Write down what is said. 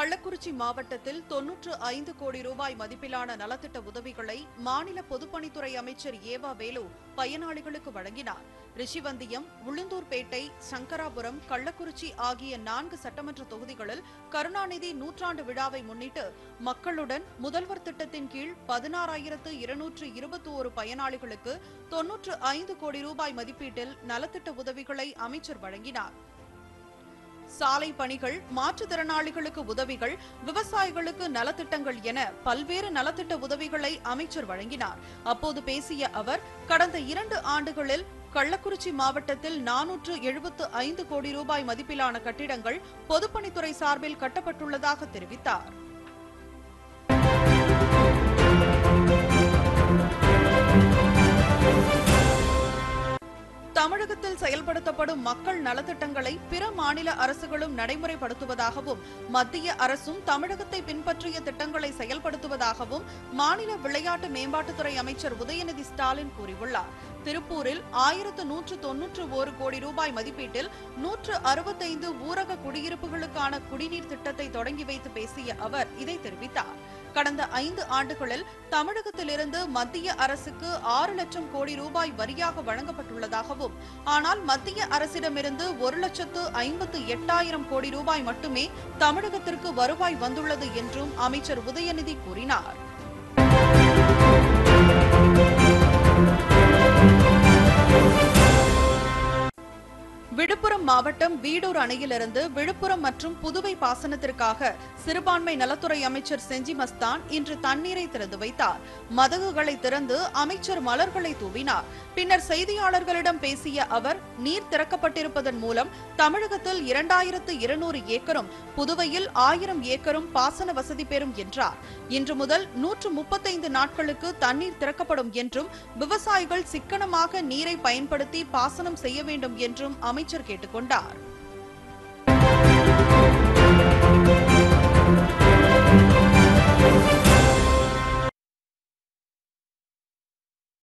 கள்ளக்குறிச்சி மாவட்டத்தில் தொன்னூற்று ஐந்து கோடி ரூபாய் மதிப்பிலான நலத்திட்ட உதவிகளை மாநில பொதுப்பணித்துறை அமைச்சர் ஏவா வேலு பயனாளிகளுக்கு வழங்கினார் ரிஷிவந்தியம் உளுந்தூர்பேட்டை சங்கராபுரம் கள்ளக்குறிச்சி ஆகிய நான்கு சட்டமன்ற தொகுதிகளில் கருணாநிதி நூற்றாண்டு விழாவை முன்னிட்டு மக்களுடன் முதல்வர் திட்டத்தின் கீழ் பதினாறாயிரத்து இருநூற்று இருபத்தி ஒரு பயனாளிகளுக்கு தொன்னூற்று ஐந்து கோடி ரூபாய் மதிப்பீட்டில் நலத்திட்ட உதவிகளை அமைச்சர் வழங்கினார் சாலை பணிகள் மாற்றுத்திறனாளிகளுக்கு உதவிகள் விவசாயிகளுக்கு நலத்திட்டங்கள் என பல்வேறு நலத்திட்ட உதவிகளை அமைச்சர் வழங்கினார் அப்போது பேசிய அவர் கடந்த இரண்டு ஆண்டுகளில் கள்ளக்குறிச்சி மாவட்டத்தில் நானூற்று எழுபத்து ஐந்து கோடி ரூபாய் மதிப்பிலான கட்டிடங்கள் பொதுப்பணித்துறை சார்பில் கட்டப்பட்டுள்ளதாக தெரிவித்தார் தமிழகத்தில் செயல்படுத்தப்படும் மக்கள் நலத்திட்டங்களை பிற மாநில அரசுகளும் நடைமுறைப்படுத்துவதாகவும் மத்திய அரசும் தமிழகத்தை பின்பற்றிய திட்டங்களை செயல்படுத்துவதாகவும் மாநில விளையாட்டு மேம்பாட்டுத்துறை அமைச்சர் உதயநிதி ஸ்டாலின் கூறியுள்ளார் திருப்பூரில் ஆயிரத்து நூற்று தொன்னூற்று ஒரு கோடி ரூபாய் மதிப்பீட்டில் நூற்று அறுபத்தைந்து ஊரக குடியிருப்புகளுக்கான குடிநீர் திட்டத்தை தொடங்கி வைத்து பேசிய அவர் இதை தெரிவித்தார் கடந்த ஐந்து ஆண்டுகளில் தமிழகத்திலிருந்து மத்திய அரசுக்கு ஆறு லட்சம் கோடி ரூபாய் வரியாக வழங்கப்பட்டுள்ளதாகவும் ஆனால் மத்திய அரசிடமிருந்து ஒரு லட்சத்து ஐம்பத்து எட்டாயிரம் கோடி ரூபாய் மட்டுமே தமிழகத்திற்கு வருவாய் வந்துள்ளது என்றும் அமைச்சர் உதயநிதி கூறினார் விழுப்புரம் மாவட்டம் வீடூர் அணையிலிருந்து விழுப்புரம் மற்றும் புதுவை பாசனத்திற்காக சிறுபான்மை நலத்துறை அமைச்சர் செஞ்சி மஸ்தான் இன்று தண்ணீரை திறந்து வைத்தார் மதகுகளை திறந்து அமைச்சர் மலர்களை தூவினார் பின்னர் செய்தியாளர்களிடம் பேசிய அவர் நீர் திறக்கப்பட்டிருப்பதன் மூலம் தமிழகத்தில் இரண்டாயிரத்து இருநூறு ஏக்கரும் புதுவையில் ஆயிரம் ஏக்கரும் பாசன வசதி பெறும் என்றார் இன்று முதல் நூற்று முப்பத்தைந்து நாட்களுக்கு தண்ணீர் திறக்கப்படும் என்றும் விவசாயிகள் சிக்கனமாக நீரை பயன்படுத்தி பாசனம் செய்ய வேண்டும் என்றும் அமைச்சர் கேட்டுக்கொண்டார்